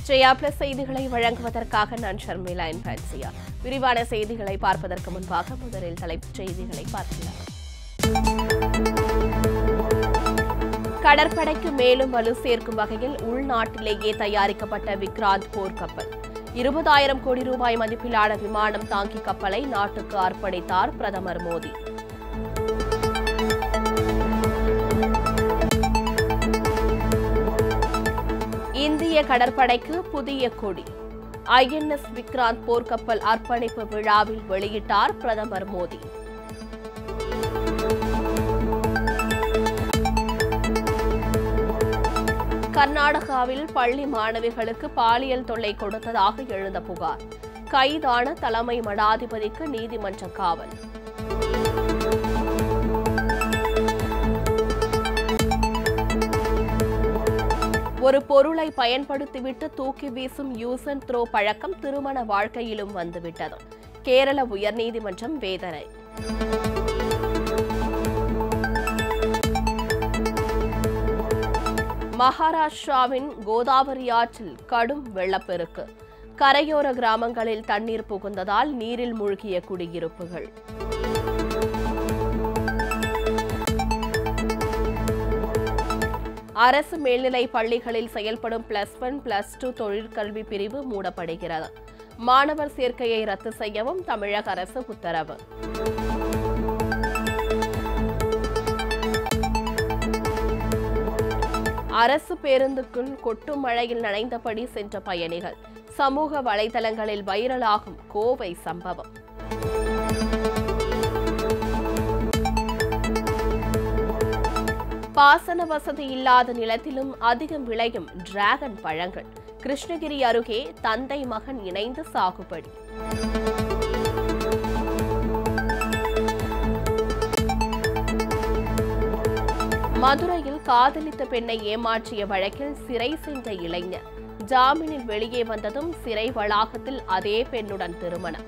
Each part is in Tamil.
ஜெயா பிளஸ் செய்திகளை வழங்குவதற்காக நான் ஷர்மிளா என் ஃபேன்சியா விரிவான செய்திகளை பார்ப்பதற்கு முன்பாக முதலில் தலைப்புச் செய்திகளை பார்க்கலாம் கடற்படைக்கு மேலும் வலு சேர்க்கும் வகையில் உள்நாட்டிலேயே தயாரிக்கப்பட்ட விக்ராந்த் போர்க்கப்பல் இருபதாயிரம் கோடி ரூபாய் மதிப்பிலான விமானம் தாங்கி கப்பலை நாட்டுக்கு அர்ப்பணித்தார் பிரதமர் மோடி இந்திய கடற்படைக்கு புதிய கொடி ஐஎன்எஸ் விக்ராந்த் போர்க்கப்பல் அர்ப்பணிப்பு விழாவில் வெளியிட்டார் பிரதமர் மோடி கர்நாடகாவில் பள்ளி மாணவிகளுக்கு பாலியல் தொல்லை கொடுத்ததாக எழுந்த புகார் கைதான தலைமை மடாதிபதிக்கு நீதிமன்ற காவல் ஒரு பொருளை பயன்படுத்திவிட்டு தூக்கி வீசும் யூஸ் அண்ட் த்ரோ பழக்கம் திருமண வாழ்க்கையிலும் வந்துவிட்டது கேரள உயர்நீதிமன்றம் வேதனை மகாராஷ்டிராவின் கோதாவரி ஆற்றில் கடும் வெள்ளப்பெருக்கு கரையோர கிராமங்களில் தண்ணீர் புகுந்ததால் நீரில் மூழ்கிய குடியிருப்புகள் அரசு மேல்நிலை பள்ளிகளில் செயல்படும் பிளஸ் ஒன் பிளஸ் டூ தொழிற்கல்வி பிரிவு மூடப்படுகிறது மாணவர் சேர்க்கையை ரத்து செய்யவும் தமிழக அரசு உத்தரவு அரசு பேருந்துக்குள் கொட்டும் மழையில் நனைந்தபடி சென்ற பயணிகள் சமூக வலைதளங்களில் வைரலாகும் கோவை சம்பவம் பாசன வசதி இல்லாத நிலத்திலும் அதிகம் விளையும் டிராகன் பழங்கள் கிருஷ்ணகிரி அருகே தந்தை மகன் இணைந்து சாகுபடி மதுரையில் காதலித்த பெண்ணை ஏமாற்றிய வழக்கில் சிறை சென்ற இளைஞர் ஜாமீனில் வெளியே வந்ததும் சிறை வளாகத்தில் அதே பெண்ணுடன் திருமணம்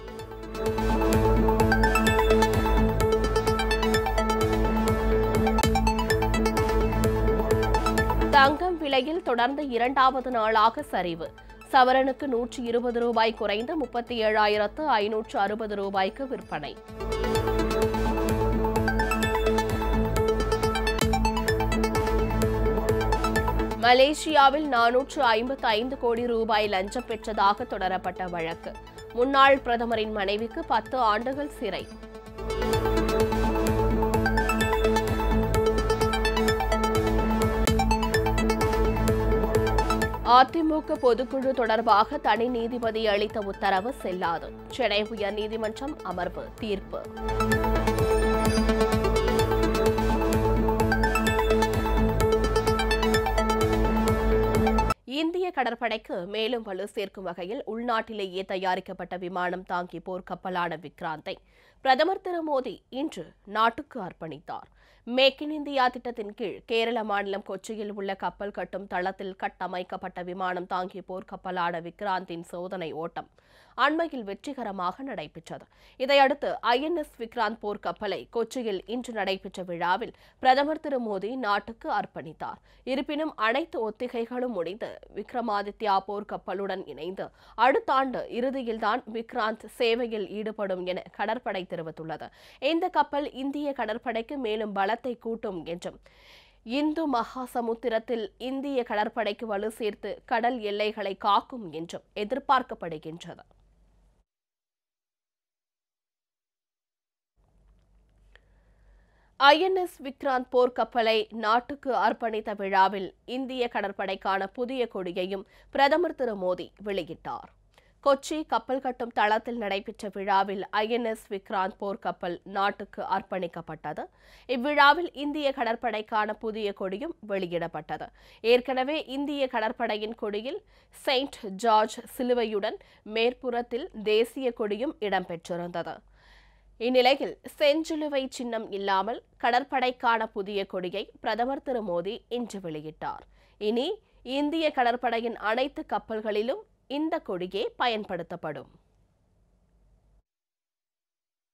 தங்கம் விலையில் தொடர்ந்து இரண்டாவது நாளாக சரிவு சவரனுக்கு நூற்றி இருபது ரூபாய் குறைந்து முப்பத்தி ஏழாயிரத்து ஐநூற்று அறுபது ரூபாய்க்கு விற்பனை மலேசியாவில் நானூற்று ஐம்பத்து ஐந்து கோடி ரூபாய் லஞ்சம் பெற்றதாக தொடரப்பட்ட வழக்கு முன்னாள் பிரதமரின் மனைவிக்கு பத்து ஆண்டுகள் சிறை அதிமுக பொதுக்குழு தொடர்பாக தனி நீதிபதி அளித்த உத்தரவு செல்லாது சென்னை உயர்நீதிமன்றம் அமர்வு தீர்ப்பு இந்திய கடற்படைக்கு மேலும் வலு சேர்க்கும் வகையில் உள்நாட்டிலேயே தயாரிக்கப்பட்ட விமானம் தாங்கி போர்க்கப்பலான விக்ராந்தை பிரதமர் திரு மோடி இன்று நாட்டுக்கு அர்ப்பணித்தார் மேக் இன் இந்தியா திட்டத்தின் கீழ் கேரள மாநிலம் கொச்சியில் உள்ள கப்பல் கட்டும் தளத்தில் கட்டமைக்கப்பட்ட விமானம் தாங்கிய போர்க்கப்பலான விக்ராந்தின் சோதனை ஓட்டம் அண்மையில் வெற்றிகரமாக நடைபெற்றது இதையடுத்து ஐஎன்எஸ் விக்ராந்த் போர்க்கப்பலை கொச்சியில் இன்று நடைபெற்ற விழாவில் பிரதமர் திரு மோடி நாட்டுக்கு அர்ப்பணித்தார் இருப்பினும் அனைத்து ஒத்திகைகளும் முடிந்து விக்ரமாதித்யா போர்க்கப்பலுடன் இணைந்து அடுத்த ஆண்டு இறுதியில்தான் விக்ராந்த் சேவையில் ஈடுபடும் என கடற்படை தெரிவித்துள்ளது இந்த கப்பல் இந்திய கடற்படைக்கு மேலும் பலத்தை கூட்டும் என்றும் இந்து மகா சமுத்திரத்தில் இந்திய கடற்படைக்கு வலு சேர்த்து கடல் எல்லைகளை காக்கும் என்றும் எதிர்பார்க்கப்படுகின்றது ஐஎன்எஸ் விக்ராந்த் போர்க்கப்பலை நாட்டுக்கு அர்ப்பணித்த விழாவில் இந்திய கடற்படைக்கான புதிய கொடியையும் பிரதமர் திரு மோடி வெளியிட்டார் கொச்சி கப்பல் கட்டும் தளத்தில் நடைபெற்ற விழாவில் ஐஎன்எஸ் விக்ராந்த் போர்க்கப்பல் நாட்டுக்கு அர்ப்பணிக்கப்பட்டது இவ்விழாவில் இந்திய கடற்படைக்கான புதிய கொடியும் வெளியிடப்பட்டது ஏற்கனவே இந்திய கடற்படையின் கொடியில் செயின்ட் ஜார்ஜ் சிலுவையுடன் மேற்புறத்தில் தேசிய கொடியும் இடம்பெற்றிருந்தது இந்நிலையில் செஞ்சிலுவை சின்னம் இல்லாமல் கடற்படைக்கான புதிய கொடியை பிரதமர் திரு மோடி இன்று வெளியிட்டார் இனி இந்திய கடற்படையின் அனைத்து கப்பல்களிலும் இந்த கொடியே பயன்படுத்தப்படும்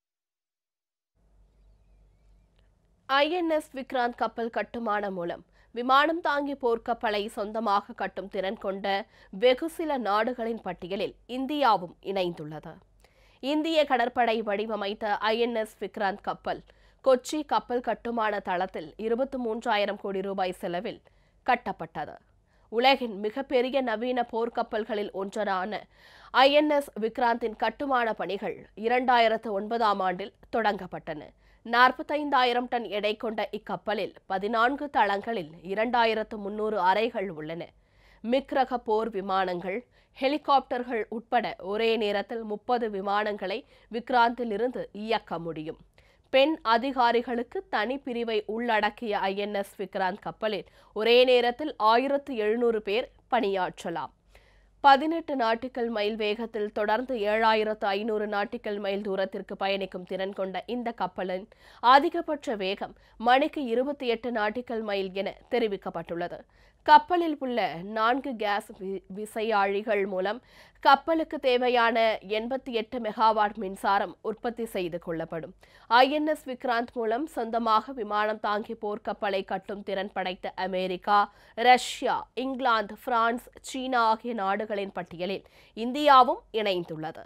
ஐஎன்எஸ் விக்ராந்த் கப்பல் கட்டுமானம் மூலம் விமானம் தாங்கி போர்க்கப்பலை சொந்தமாக கட்டும் திறன் கொண்ட வெகு சில நாடுகளின் பட்டியலில் இந்தியாவும் இணைந்துள்ளது இந்திய கடற்படை வடிவமைத்த ஐஎன்எஸ் விக்ராந்த் கப்பல் கொச்சி கப்பல் கட்டுமான தளத்தில் இருபத்தி மூன்றாயிரம் கோடி ரூபாய் செலவில் கட்டப்பட்டது உலகின் மிகப்பெரிய நவீன போர்க்கப்பல்களில் ஒன்றனான ஐஎன்எஸ் விக்ராந்தின் கட்டுமான பணிகள் இரண்டாயிரத்து ஒன்பதாம் ஆண்டில் தொடங்கப்பட்டன நாற்பத்தைந்தாயிரம் டன் எடை கொண்ட இக்கப்பலில் பதினான்கு தளங்களில் இரண்டாயிரத்து முன்னூறு அறைகள் உள்ளன மிக் ரக போர் விமானங்கள் ஹெலிகாப்டர்கள் உட்பட ஒரே நேரத்தில் முப்பது விமானங்களை விக்ராந்தில் இருந்து இயக்க முடியும் பெண் அதிகாரிகளுக்கு தனி பிரிவை உள்ளடக்கிய ஐஎன்எஸ் விக்ராந்த் கப்பலில் ஒரே நேரத்தில் ஆயிரத்து எழுநூறு பேர் பணியாற்றலாம் பதினெட்டு நாட்டிக்கல் மைல் வேகத்தில் தொடர்ந்து ஏழாயிரத்து ஐநூறு நாட்டிக்கல் மைல் தூரத்திற்கு பயணிக்கும் திறன் கொண்ட இந்த கப்பலின் அதிகபட்ச வேகம் மணிக்கு இருபத்தி எட்டு நாட்டிக்கல் மைல் என தெரிவிக்கப்பட்டுள்ளது கப்பலில் உள்ள நான்கு கேஸ் வி- விசையாழிகள் மூலம் கப்பலுக்கு தேவையான எண்பத்தி எட்டு மெகாவாட் மின்சாரம் உற்பத்தி செய்து கொள்ளப்படும் ஐஎன்எஸ் விக்ராந்த் மூலம் சொந்தமாக விமானம் தாங்கி போர்க்கப்பலை கட்டும் திறன் படைத்த America Russia England France China ஆகிய நாடுகளின் பட்டியலில் இந்தியாவும் இணைந்துள்ளது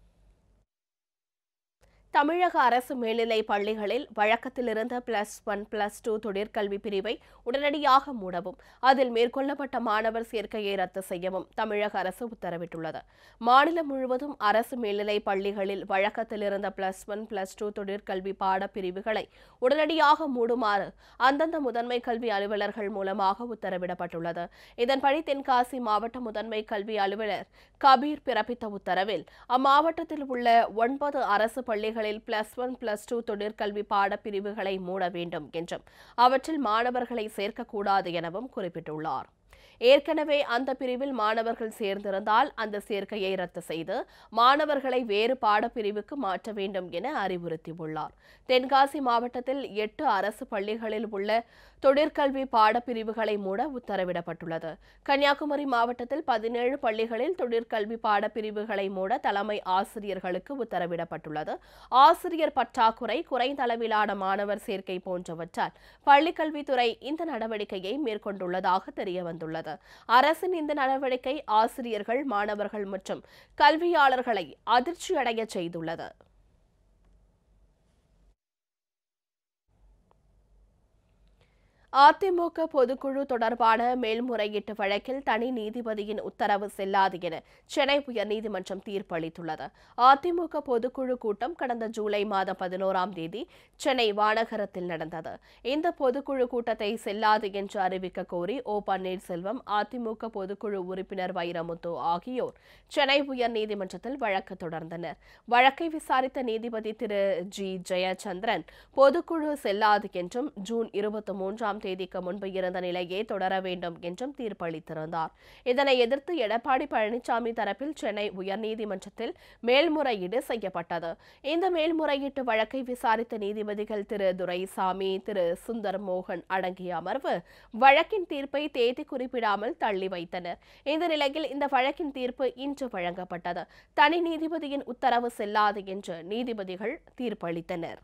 தமிழக அரசு மேல்நிலை பள்ளிகளில் வழக்கத்தில் இருந்த பிளஸ் ஒன் பிளஸ் டூ தொழிற்கல்வி பிரிவை உடனடியாக மூடவும் அதில் மேற்கொள்ளப்பட்ட மாணவர் சேர்க்கையை ரத்து செய்யவும் தமிழக அரசு உத்தரவிட்டுள்ளது மாநிலம் முழுவதும் அரசு மேல்நிலை பள்ளிகளில் வழக்கத்தில் இருந்த பிளஸ் ஒன் பிளஸ் டூ தொழிற்கல்வி பாடப்பிரிவுகளை உடனடியாக மூடுமாறு அந்தந்த முதன்மை கல்வி அலுவலர்கள் மூலமாக உத்தரவிடப்பட்டுள்ளது இதன்படி தென்காசி மாவட்ட முதன்மை கல்வி அலுவலர் கபீர் பிறப்பித்த உத்தரவில் அம்மாவட்டத்தில் உள்ள ஒன்பது அரசு பள்ளிகளில் பிளஸ் ஒன் பிளஸ் டூ தொழிற்கல்வி பாடப்பிரிவுகளை மூட வேண்டும் என்றும் அவற்றில் மாணவர்களை சேர்க்கக்கூடாது எனவும் குறிப்பிட்டுள்ளார் ஏற்கனவே அந்த பிரிவில் மாணவர்கள் சேர்ந்திருந்தால் அந்த சேர்க்கையை ரத்து செய்து மாணவர்களை வேறு பாடப்பிரிவுக்கு மாற்ற வேண்டும் என அறிவுறுத்தியுள்ளார் தென்காசி மாவட்டத்தில் எட்டு அரசு பள்ளிகளில் உள்ள தொழிற்கல்வி பாடப்பிரிவுகளை மூட உத்தரவிடப்பட்டுள்ளது கன்னியாகுமரி மாவட்டத்தில் பதினேழு பள்ளிகளில் தொழிற்கல்வி பாடப்பிரிவுகளை மூட தலைமை ஆசிரியர்களுக்கு உத்தரவிடப்பட்டுள்ளது ஆசிரியர் பற்றாக்குறை குறைந்த அளவிலான மாணவர் சேர்க்கை போன்றவற்றால் பள்ளிக்கல்வித்துறை இந்த நடவடிக்கையை மேற்கொண்டுள்ளதாக தெரியவந்துள்ளது அரசின் இந்த நடவடிக்கை ஆசிரியர்கள் மாணவர்கள் மற்றும் கல்வியாளர்களை அதிர்ச்சியடைய செய்துள்ளது அதிமுக பொதுக்குழு தொடர்பான மேல்முறையீட்டு வழக்கில் தனி நீதிபதியின் உத்தரவு செல்லாது என சென்னை உயர்நீதிமன்றம் தீர்ப்பளித்துள்ளது அதிமுக பொதுக்குழு கூட்டம் கடந்த ஜூலை மாதம் பதினோராம் தேதி சென்னை வானகரத்தில் நடந்தது இந்த பொதுக்குழு கூட்டத்தை செல்லாது என்று அறிவிக்க கோரி ஓ பன்னீர்செல்வம் அதிமுக பொதுக்குழு உறுப்பினர் வைரமுத்து ஆகியோர் சென்னை உயர்நீதிமன்றத்தில் வழக்கு தொடர்ந்தனர் வழக்கை விசாரித்த நீதிபதி திரு ஜி ஜெயச்சந்திரன் பொதுக்குழு செல்லாது என்றும் ஜூன் இருபத்தி மூன்றாம் தேதிக்கு முன்பு இருந்த நிலையே தொடர வேண்டும் என்றும் தீர்ப்பளித்திருந்தார் இதனை எதிர்த்து எடப்பாடி பழனிசாமி தரப்பில் சென்னை உயர்நீதிமன்றத்தில் மேல்முறையீடு செய்யப்பட்டது இந்த மேல்முறையீட்டு வழக்கை விசாரித்த நீதிபதிகள் திரு துரைசாமி திரு சுந்தர் மோகன் அடங்கிய அமர்வு வழக்கின் தீர்ப்பை தேதி குறிப்பிடாமல் தள்ளி வைத்தனர் இந்த நிலையில் இந்த வழக்கின் தீர்ப்பு இன்று வழங்கப்பட்டது தனி நீதிபதியின் உத்தரவு செல்லாது என்று நீதிபதிகள் தீர்ப்பளித்தனர்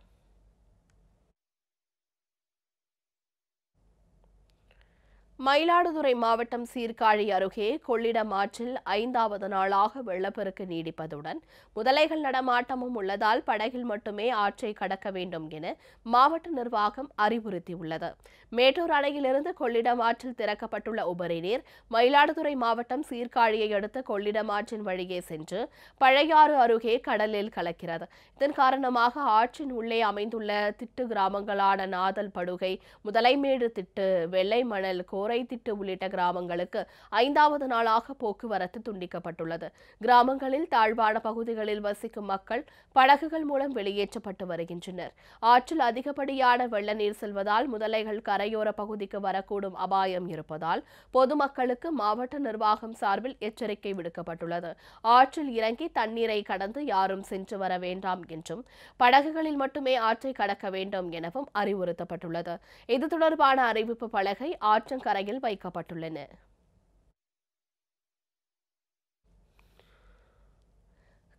மயிலாடுதுறை மாவட்டம் சீர்காழி அருகே கொள்ளிடம் ஆற்றில் ஐந்தாவது நாளாக வெள்ளப்பெருக்கு நீடிப்பதுடன் முதலைகள் நடமாட்டமும் உள்ளதால் படகில் மட்டுமே ஆற்றை கடக்க வேண்டும் என மாவட்ட நிர்வாகம் அறிவுறுத்தியுள்ளது மேட்டூர் அணையிலிருந்து கொள்ளிடம் ஆற்றில் திறக்கப்பட்டுள்ள உபரி நீர் மயிலாடுதுறை மாவட்டம் சீர்காழியை அடுத்த கொள்ளிடம் ஆற்றின் வழியே சென்று பழையாறு அருகே கடலில் கலக்கிறது இதன் காரணமாக ஆற்றின் உள்ளே அமைந்துள்ள திட்டு கிராமங்களான நாதல் படுகை முதலைமேடு திட்டு வெள்ளை மணல் கோரை திட்டு உள்ளிட்ட கிராமங்களுக்கு ஐந்தாவது நாளாக போக்குவரத்து துண்டிக்கப்பட்டுள்ளது கிராமங்களில் தாழ்வான பகுதிகளில் வசிக்கும் மக்கள் படகுகள் மூலம் வெளியேற்றப்பட்டு வருகின்றனர் ஆற்றில் அதிகப்படியான வெள்ள நீர் செல்வதால் முதலைகள் கரையோர பகுதிக்கு வரக்கூடும் அபாயம் இருப்பதால் பொதுமக்களுக்கு மாவட்ட நிர்வாகம் சார்பில் எச்சரிக்கை விடுக்கப்பட்டுள்ளது ஆற்றில் இறங்கி தண்ணீரை கடந்து யாரும் சென்று வர வேண்டாம் என்றும் படகுகளில் மட்டுமே ஆற்றை கடக்க வேண்டும் எனவும் அறிவுறுத்தப்பட்டுள்ளது இது தொடர்பான அறிவிப்பு பலகை ஆற்றங்கரையில் வைக்கப்பட்டுள்ளன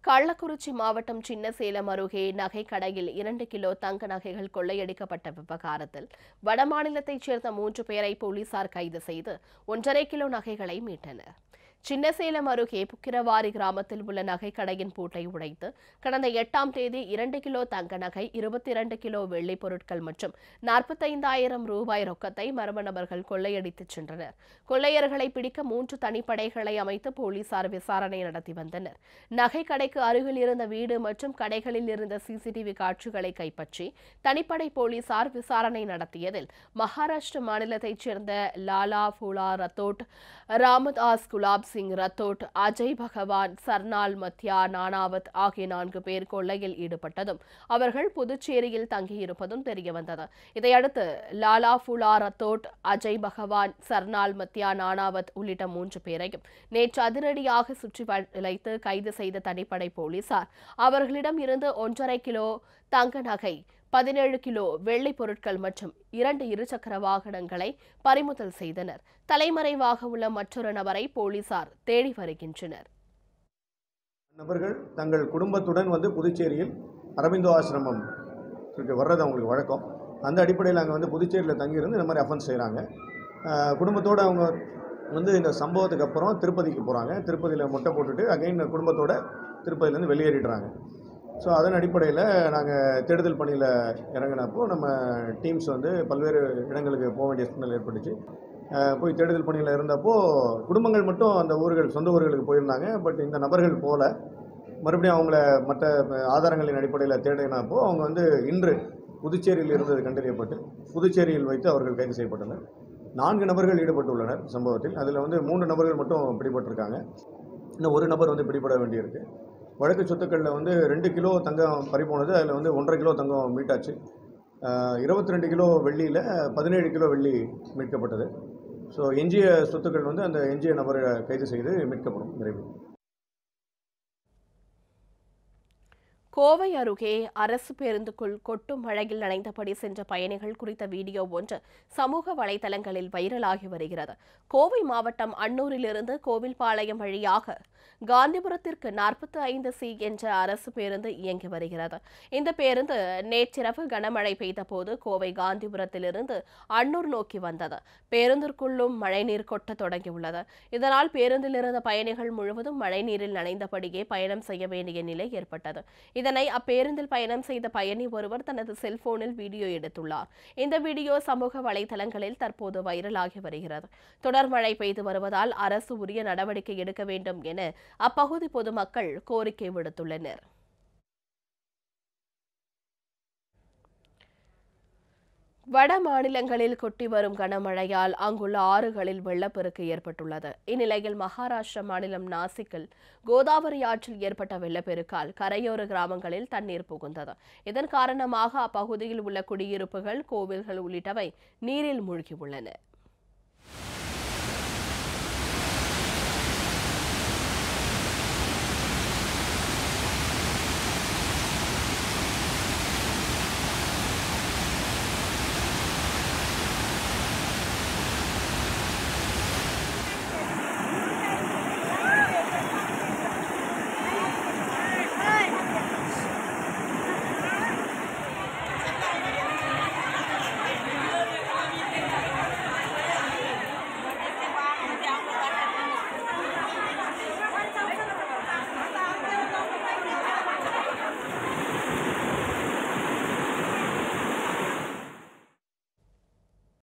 கள்ளக்குறிச்சி மாவட்டம் சின்னசேலம் அருகே நகை கடையில் இரண்டு கிலோ தங்க நகைகள் கொள்ளையடிக்கப்பட்ட விவகாரத்தில் வடமாநிலத்தைச் சேர்ந்த மூன்று பேரை போலீசார் கைது செய்து ஒன்றரை கிலோ நகைகளை மீட்டனர் சின்னசேலம் அருகே புக்கிரவாரி கிராமத்தில் உள்ள நகை கடையின் பூட்டை உடைத்து கடந்த எட்டாம் தேதி இரண்டு கிலோ தங்க நகை இருபத்தி இரண்டு கிலோ வெள்ளிப் பொருட்கள் மற்றும் நாற்பத்தைந்தாயிரம் ரூபாய் ரொக்கத்தை மர்ம நபர்கள் கொள்ளையடித்துச் சென்றனர் கொள்ளையர்களை பிடிக்க மூன்று தனிப்படைகளை அமைத்து போலீசார் விசாரணை நடத்தி வந்தனர் நகை கடைக்கு அருகில் இருந்த வீடு மற்றும் கடைகளில் இருந்த சிசிடிவி காட்சிகளை கைப்பற்றி தனிப்படை போலீசார் விசாரணை நடத்தியதில் மகாராஷ்டிர மாநிலத்தைச் சேர்ந்த லாலா ஃபுலா ரத்தோட் ராமதாஸ் குலாப் சிங் ரத்தோட் அஜய் பகவான் சர்னால் மத்யா நானாவத் ஆகிய நான்கு பேர் கொள்ளையில் ஈடுபட்டதும் அவர்கள் புதுச்சேரியில் தங்கியிருப்பதும் தெரியவந்தது இதையடுத்து லாலா ஃபுலா ரத்தோட் அஜய் பகவான் சர்னால் மத்யா நானாவத் உள்ளிட்ட மூன்று பேரையும் நேற்று அதிரடியாக சுற்றி வளைத்து கைது செய்த தனிப்படை போலீசார் அவர்களிடம் இருந்து ஒன்றரை கிலோ தங்க நகை பதினேழு கிலோ வெள்ளி பொருட்கள் மற்றும் இரண்டு இருசக்கர வாகனங்களை பறிமுதல் செய்தனர் தலைமறைவாக உள்ள மற்றொரு நபரை போலீசார் தேடி வருகின்றனர் நபர்கள் தங்கள் குடும்பத்துடன் வந்து புதுச்சேரியில் அரவிந்தோ ஆசிரமம் இருக்கு வர்றது அவங்களுக்கு வழக்கம் அந்த அடிப்படையில் அங்கே வந்து புதுச்சேரியில் தங்கியிருந்து இந்த மாதிரி அஃபென்ஸ் செய்கிறாங்க குடும்பத்தோடு அவங்க வந்து இந்த சம்பவத்துக்கு அப்புறம் திருப்பதிக்கு போகிறாங்க திருப்பதியில் மொட்டை போட்டுட்டு அகைன் குடும்பத்தோட திருப்பதியிலேருந்து வெளியேறிடுறாங்க ஸோ அதன் அடிப்படையில் நாங்கள் தேடுதல் பணியில் இறங்கினப்போ நம்ம டீம்ஸ் வந்து பல்வேறு இடங்களுக்கு போக வேண்டிய சூழ்நிலை ஏற்பட்டுச்சு அஹ் போய் தேடுதல் பணியில் இருந்தப்போ குடும்பங்கள் மட்டும் அந்த ஊர்கள் சொந்த ஊர்களுக்கு போயிருந்தாங்க பட் இந்த நபர்கள் போல மறுபடியும் அவங்கள மற்ற ஆதாரங்களின் அடிப்படையில் தேடினப்போ அவங்க வந்து இன்று புதுச்சேரியில் இருந்தது கண்டறியப்பட்டு புதுச்சேரியில் வைத்து அவர்கள் கைது செய்யப்பட்டனர் நான்கு நபர்கள் ஈடுபட்டுள்ளனர் சம்பவத்தில் அதில் வந்து மூன்று நபர்கள் மட்டும் பிடிபட்டிருக்காங்க இன்னும் ஒரு நபர் வந்து பிடிபட வேண்டியிருக்கு வழக்கு சொத்துக்களில் வந்து ரெண்டு கிலோ தங்கம் பறிபோனது அதில் வந்து ஒன்றரை கிலோ தங்கம் மீட்டாச்சு இருபத்தி ரெண்டு கிலோ வெள்ளியில் பதினேழு கிலோ வெள்ளி மீட்கப்பட்டது ஸோ எஞ்சிய சொத்துக்கள் வந்து அந்த எஞ்சிய நபரை கைது செய்து மீட்கப்படும் விரைவில் கோவை அருகே அரசு பேருந்துக்குள் கொட்டும் மழையில் நனைந்தபடி சென்ற பயணிகள் குறித்த வீடியோ ஒன்று சமூக வலைதளங்களில் வைரலாகி வருகிறது கோவை மாவட்டம் அன்னூரிலிருந்து கோவில்பாளையம் வழியாக காந்திபுரத்திற்கு நாற்பத்தி ஐந்து சி என்ற அரசு பேருந்து இயங்கி வருகிறது இந்த பேருந்து நேற்றிரவு கனமழை பெய்தபோது கோவை காந்திபுரத்திலிருந்து அன்னூர் நோக்கி வந்தது பேருந்திற்குள்ளும் மழைநீர் கொட்ட தொடங்கியுள்ளது இதனால் பேருந்தில் இருந்த பயணிகள் முழுவதும் மழைநீரில் நனைந்தபடியே பயணம் செய்ய வேண்டிய நிலை ஏற்பட்டது இதனை அப்பேருந்தில் பயணம் செய்த பயணி ஒருவர் தனது செல்போனில் வீடியோ எடுத்துள்ளார் இந்த வீடியோ சமூக வலைதளங்களில் தற்போது வைரலாகி வருகிறது தொடர் மழை பெய்து வருவதால் அரசு உரிய நடவடிக்கை எடுக்க வேண்டும் என அப்பகுதி பொதுமக்கள் கோரிக்கை விடுத்துள்ளனர் வட மாநிலங்களில் கொட்டி வரும் கனமழையால் அங்குள்ள ஆறுகளில் வெள்ளப்பெருக்கு ஏற்பட்டுள்ளது இந்நிலையில் மகாராஷ்டிரா மாநிலம் நாசிக்கில் கோதாவரி ஆற்றில் ஏற்பட்ட வெள்ளப்பெருக்கால் கரையோர கிராமங்களில் தண்ணீர் புகுந்தது இதன் காரணமாக அப்பகுதியில் உள்ள குடியிருப்புகள் கோவில்கள் உள்ளிட்டவை நீரில் மூழ்கியுள்ளன